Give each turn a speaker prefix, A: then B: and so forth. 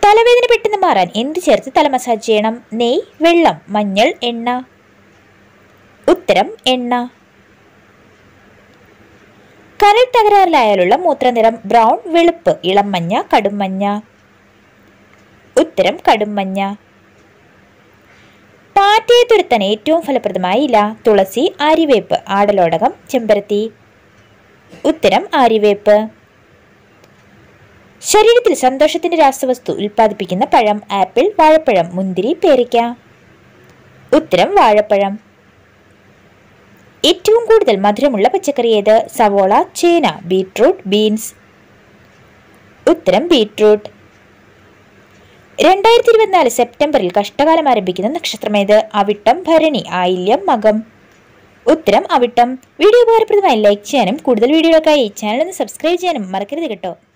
A: തലവേദന പെട്ടെന്ന് മാറാൻ എന്ത് ചേർത്ത് തല മസാജ് ചെയ്യണം നെയ് വെള്ളം മഞ്ഞൾ എണ്ണ ഉത്തരം എണ്ണ കരൾ തകരാറിലായാലുള്ള മൂത്രനിറം ബ്രൗൺ വെളുപ്പ് ഇളം മഞ്ഞ കടും മഞ്ഞ ഉത്തരം കടും മഞ്ഞ പാറ്റയെ തുരത്താൻ ഏറ്റവും ഫലപ്രദമായ ഇല തുളസി ആര്യവേപ്പ് ആടലോടകം ചെമ്പരത്തി ഉത്തരം ആര്യവേപ്പ് ശരീരത്തിൽ സന്തോഷത്തിന്റെ രാസവസ്തു ഉൽപ്പാദിപ്പിക്കുന്ന പഴം ആപ്പിൾ വാഴപ്പഴം മുന്തിരി പേരയ്ക്ക ഉത്തരം വാഴപ്പഴം ഏറ്റവും കൂടുതൽ മധുരമുള്ള പച്ചക്കറി ഏത് സവോള ചേന ബീട്രൂട്ട് ബീൻസ് ഉത്തരം ബീട്രൂട്ട് രണ്ടായിരത്തി ഇരുപത്തിനാല് സെപ്റ്റംബറിൽ കഷ്ടകാലം ആരംഭിക്കുന്ന നക്ഷത്രമേത് അവിട്ടം ഭരണി ആയില്യം മകം ഉത്തരം അവിട്ടം വീഡിയോ ഉപകാരപ്രദമായി ലൈക്ക് ചെയ്യാനും കൂടുതൽ വീഡിയോകൾക്കായി ചാനൽ ഒന്ന് സബ്സ്ക്രൈബ് ചെയ്യാനും മറക്കരുത് കേട്ടോ